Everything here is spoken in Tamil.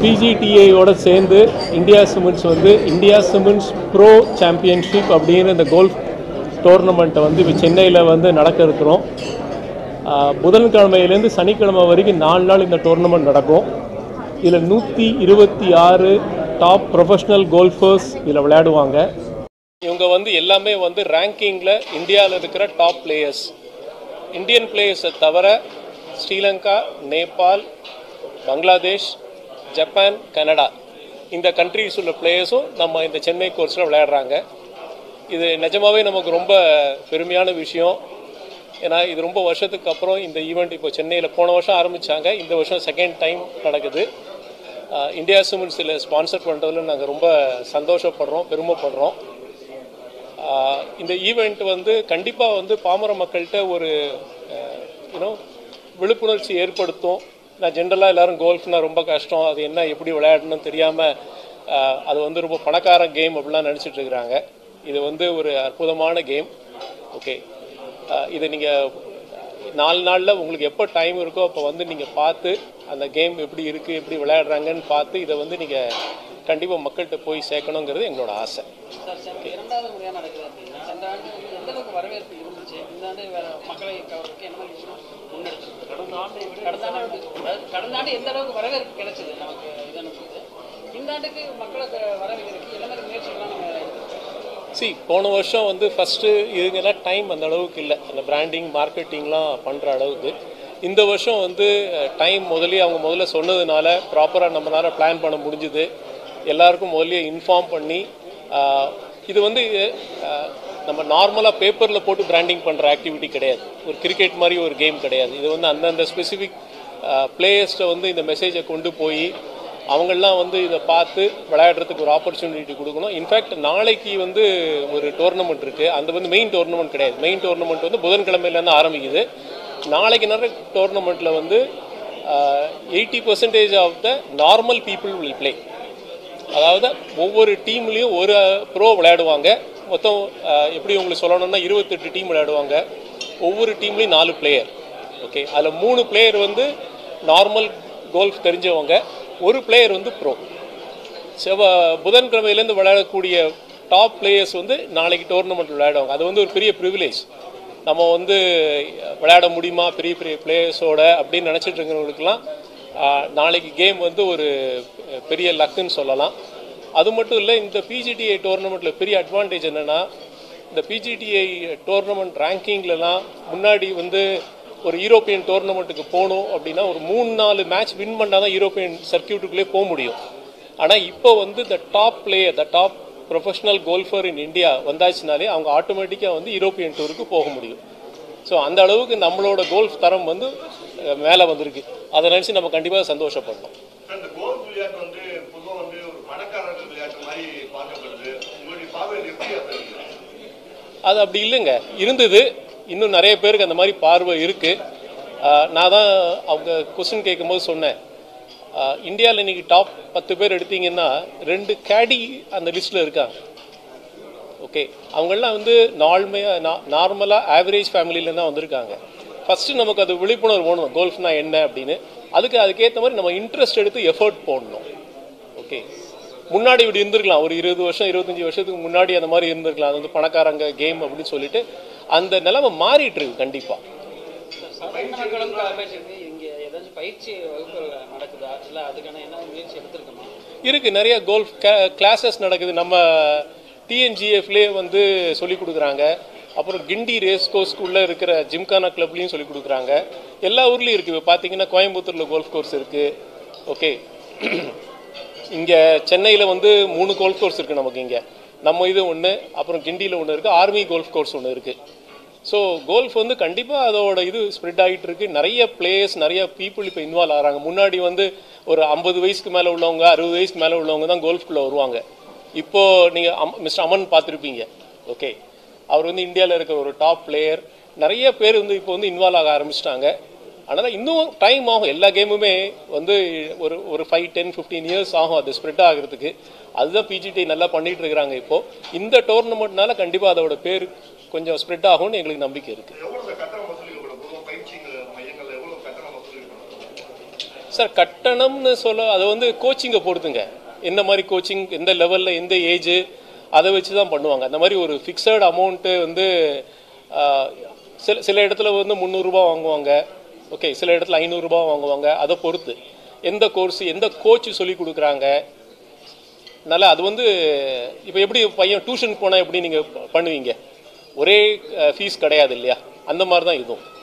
பிஜிடிஐயோட சேர்ந்து இந்தியா சிமெண்ட்ஸ் வந்து இந்தியா சிமெண்ட்ஸ் ப்ரோ சாம்பியன்ஷிப் அப்படிங்கிற இந்த கோல்ஃப் டோர்னமெண்ட்டை வந்து இப்போ சென்னையில் வந்து நடக்க இருக்கிறோம் ஆஹ் புதன்கிழமையிலேருந்து சனிக்கிழமை வரைக்கும் நாலு நாள் இந்த டோர்னமெண்ட் நடக்கும் இதில் நூற்றி இருபத்தி ஆறு டாப் ப்ரொஃபஷ்னல் கோல்ஃபர்ஸ் இதில் விளையாடுவாங்க இவங்க வந்து எல்லாமே வந்து ரேங்கிங்கில் இந்தியாவில் இருக்கிற டாப் பிளேயர்ஸ் இந்தியன் பிளேயர்ஸை தவிர ஸ்ரீலங்கா நேபாள் பங்களாதேஷ் ஜப்பான் கனடா இந்த கண்ட்ரிஸ் உள்ள பிளேயர்ஸும் நம்ம இந்த சென்னை கோர்ஸில் விளையாடுறாங்க இது நிஜமாவே நமக்கு ரொம்ப பெருமையான விஷயம் ஏன்னா இது ரொம்ப வருஷத்துக்கு அப்புறம் இந்த ஈவெண்ட் இப்போ சென்னையில் போன வருஷம் ஆரம்பித்தாங்க இந்த வருஷம் செகண்ட் டைம் நடக்குது ஆஹ் இந்தியா சிமெண்ட்ஸில் ஸ்பான்சர் பண்ணுறதுல நாங்கள் ரொம்ப சந்தோஷப்படுறோம் பெருமைப்படுறோம் ஆஹ் இந்த ஈவெண்ட் வந்து கண்டிப்பாக வந்து பாமர மக்கள்கிட்ட ஒரு யூனோ விழிப்புணர்ச்சி ஏற்படுத்தும் நான் ஜென்ரலாக எல்லாரும் கோல்ஃப்னா ரொம்ப கஷ்டம் அது என்ன எப்படி விளையாடணும்னு தெரியாமல் அது வந்து ரொம்ப பணக்கார கேம் அப்படிலாம் நினச்சிட்டு இருக்கிறாங்க இது வந்து ஒரு அற்புதமான கேம் ஓகே இதை நீங்கள் நாலு நாளில் உங்களுக்கு எப்போ டைம் இருக்கோ அப்போ வந்து நீங்கள் பார்த்து அந்த கேம் எப்படி இருக்குது எப்படி விளையாடுறாங்கன்னு பார்த்து இதை வந்து நீங்கள் கண்டிப்பாக மக்கள்கிட்ட போய் சேர்க்கணுங்கிறது எங்களோட ஆசை சார் சென்ற இரண்டாவது முறையாக நடக்குது அப்படின்னா சென்ற ஆண்டு வந்து எந்த அளவுக்கு வரவேற்பு இருந்துச்சு இந்த ஆண்டு வேற மக்களை கவர்றதுக்கு என்ன மாதிரி விஷயம் முன்னெடுத்து கடந்த ஆண்டு கடந்த ஆண்டு அதாவது கடந்த ஆண்டு எந்த அளவுக்கு வரவேற்பு கிடைச்சது நமக்கு இது அனுப்புது இந்த ஆண்டுக்கு மக்களை க- வர வைக்கிறதுக்கு என்ன மாதிரி முயற்சிகள்லாம் நம்ம எடுத்துருக்கோம் சி போன வருஷம் வந்து ஃபஸ்ட்டு இதுங்கெல்லாம் டைம் அந்த அளவுக்கு இல்லை அந்த பிராண்டிங் மார்க்கெட்டிங்லாம் பண்ணுற அளவுக்கு இந்த வருஷம் வந்து டைம் முதல்லயே அவங்க முதல்ல சொன்னதுனால ப்ராப்பராக நம்மளால பிளான் பண்ண முடிஞ்சுது எல்லாருக்கும் முதல்லயே இன்ஃபார்ம் பண்ணி ஆஹ், இது வந்து ஆஹ், நம்ம நார்மலாக பேப்பரில் போட்டு பிராண்டிங் பண்ணுற ஆக்டிவிட்டி கிடையாது ஒரு கிரிக்கெட் மாதிரி ஒரு கேம் கிடையாது இது வந்து அந்தந்த ஸ்பெசிஃபிக் பிளேயர்ஸ்ட்டை வந்து இந்த மெசேஜை கொண்டு போய் அவங்கெல்லாம் வந்து இதை பார்த்து விளையாடுறதுக்கு ஒரு ஆப்பர்ச்சுனிட்டி கொடுக்கணும் இன்ஃபேக்ட் நாளைக்கு வந்து ஒரு டோர்னமெண்ட் இருக்குது அந்த வந்து மெயின் டோர்னமெண்ட் கிடையாது மெயின் டோர்னமெண்ட் வந்து புதன்கிழமையிலேருந்து ஆரம்பிக்குது நாளைக்கு நடக்கிற டோர்னமெண்ட்டில் வந்து eighty percentage of the normal people will play அதாவது ஒவ்வொரு டீம்லேயும் ஒரு ப்ரோ விளையாடுவாங்க மொத்தம் அஹ், எப்படி உங்களுக்கு சொல்லணும்னா இருபத்தெட்டு டீம் விளையாடுவாங்க ஒவ்வொரு டீம்லேயும் நாலு பிளேயர் ஓகே அதில் மூணு பிளேயர் வந்து நார்மல் கோல்ஃப் தெரிஞ்சவங்க ஒரு பிளேயர் வந்து ப்ரோ செவ்வ புதன்கிழமையிலேருந்து விளையாடக்கூடிய டாப் பிளேயர்ஸ் வந்து நாளைக்கு டோர்னமெண்ட் விளையாடுவாங்க அது வந்து ஒரு பெரிய ப்ரிவிலேஜ் நம்ம வந்து விளையாட முடியுமா பெரிய பெரிய பிளேயர்ஸோட அப்படின்னு நினச்சிட்டு இருக்கிறவங்களுக்குலாம் ஆஹ், நாளைக்கு கேம் வந்து ஒரு பெரிய லக்குன்னு சொல்லலாம் அது மட்டும் இல்லை இந்த பிஜிடிஐ டோர்னமெண்ட்டில் பெரிய அட்வான்டேஜ் என்னென்னா இந்த பிஜிடிஐ டோர்னமெண்ட் ரேங்கிங்லலாம் முன்னாடி வந்து ஒரு யூரோப்பியன் டோர்னமெண்ட்டுக்கு போகணும் அப்படின்னா ஒரு மூணு நாலு மேட்ச் வின் பண்ணால் தான் யூரோப்பியன் சர்க்கியூட்டுக்குள்ளே போக முடியும் ஆனால் இப்போ வந்து the top player the top professional golfer in India வந்தாச்சுனாலே அவங்க ஆட்டோமேட்டிக்காக வந்து யூரோப்பியன் டூருக்கு போக முடியும் ஸோ அந்த அளவுக்கு நம்மளோட கோல்ஃப் தரம் வந்து மேலே வந்திருக்கு அதை நினச்சி நம்ம கண்டிப்பாக சந்தோஷப்படணும் இந்த கோல்ஃப் விளையாட்டு வந்து பொதுவாக வந்து ஒரு பணக்காரர்கள் விளையாட்டு மாதிரி பார்க்கப்படுது உங்களுடைய பார்வையில் எப்படி அதை இருக்கு? அது அப்படி இல்லைங்க இருந்தது இன்னும் நிறைய பேருக்கு அந்த மாதிரி பார்வை இருக்குது நான் தான் அவங்க கொஸ்டின் கேட்கும்போது சொன்னேன் இந்தியாவில் இன்னைக்கு டாப் பத்து பேர் எடுத்தீங்கன்னா ரெண்டு கேடி அந்த லிஸ்ட்டில் இருக்காங்க ஓகே அவங்கெல்லாம் வந்து நார்மையாக நார்மலாக ஆவரேஜ் ஃபேமிலியில தான் வந்திருக்காங்க ஃபஸ்ட்டு நமக்கு அது விழிப்புணர்வு வேணும் கோல்ஃப்னா என்ன அப்படின்னு அதுக்கு அதுக்கேற்ற மாதிரி நம்ம இன்ட்ரெஸ்ட் எடுத்து எஃபர்ட் போடணும் ஓகே முன்னாடி இப்படி இருந்திருக்கலாம் ஒரு இருபது வருஷம் இருபத்தஞ்சி வருஷத்துக்கு முன்னாடி அந்த மாதிரி இருந்திருக்கலாம் அது வந்து பணக்காரங்க கேம் அப்படின்னு சொல்லிட்டு அந்த நிலைமை மாறிட்டு இருக்கு கண்டிப்பாக சாதாரண மக்களும் பேசுறது இங்கே ஏதாச்சும் பயிற்சி வகுப்புகள் நடக்குதா இல்லை அதுக்கான என்ன முயற்சி எடுத்திருக்கோமா இருக்கு நிறைய கோல்ஃப் கிளாஸஸ் நடக்குது நம்ம டிஎன்ஜிஎஃப்லேயே வந்து சொல்லி கொடுக்குறாங்க அப்புறம் கிண்டி ரேஸ் கோர்ஸ்க்குள்ளே இருக்கிற ஜிம்கானா கிளப்லேயும் சொல்லி கொடுக்குறாங்க எல்லா ஊர்லேயும் இருக்குது இப்போ பார்த்தீங்கன்னா கோயம்புத்தூரில் கோல்ஃப் கோர்ஸ் இருக்குது ஓகே இங்கே சென்னையில் வந்து மூணு கோல்ஃப் கோர்ஸ் இருக்குது நமக்கு இங்கே நம்ம இது ஒன்று அப்புறம் கிண்டியில் ஒன்று இருக்குது ஆர்மி கோல்ஃப் கோர்ஸ் ஒன்று இருக்குது ஸோ கோல்ஃப் வந்து கண்டிப்பாக அதோட இது ஸ்ப்ரெட் ஆகிட்டு இருக்கு நிறைய பிளேயர்ஸ் நிறைய பீப்புள் இப்போ இன்வால்வ் ஆகிறாங்க முன்னாடி வந்து ஒரு ஐம்பது வயசுக்கு மேலே உள்ளவங்க அறுபது வயசுக்கு மேலே உள்ளவங்க தான் கோல்ஃப்குள்ளே வருவாங்க இப்போது நீங்கள் அம் மிஸ்டர் அமன் பார்த்துருப்பீங்க ஓகே அவர் வந்து இந்தியாவில் இருக்கிற ஒரு டாப் பிளேயர் நிறைய பேர் வந்து இப்போ வந்து இன்வால்வ் ஆக ஆரம்பிச்சிட்டாங்க அதனால் இன்னும் டைம் ஆகும் எல்லா கேமுமே வந்து ஒரு ஒரு ஃபைவ் டென் ஃபிஃப்டீன் இயர்ஸ் ஆகும் அது ஸ்ப்ரெட் ஆகிறதுக்கு அதுதான் பிஜிடி நல்லா பண்ணிட்டு இருக்கிறாங்க இப்போ இந்த டோர்னமெண்ட்னால கண்டிப்பாக அதோட பேர் கொஞ்சம் ஸ்ப்ரெட் ஆகும்னு எங்களுக்கு நம்பிக்கை இருக்குது எவ்வளவு இந்த கட்டணம் வசூலிக்கப்படும் பொதுவாக பயிற்சி மையங்கள் எவ்வளவு கட்டணம் வசூலிக்கப்படும் சார் கட்டணம்னு சொல்ல அது வந்து கோச்சிங்கை பொறுத்துங்க எந்த மாதிரி கோச்சிங் எந்த லெவலில் எந்த ஏஜ் அதை வச்சு தான் பண்ணுவாங்க அந்த மாதிரி ஒரு ஃபிக்ஸட் அமௌண்ட்டு வந்து ஆஹ், சில சில இடத்துல வந்து முந்நூறுரூபா வாங்குவாங்க ஓகே சில இடத்துல ஐநூறுரூபா வாங்குவாங்க அதை பொறுத்து எந்த கோர்ஸ் எந்த கோச் சொல்லி கொடுக்குறாங்க அதனால் அது வந்து இப்போ எப்படி பையன் டியூஷன் போனால் எப்படி நீங்கள் பண்ணுவீங்க ஒரே ஃபீஸ் கிடையாது இல்லையா அந்த மாதிரி தான் இதுவும்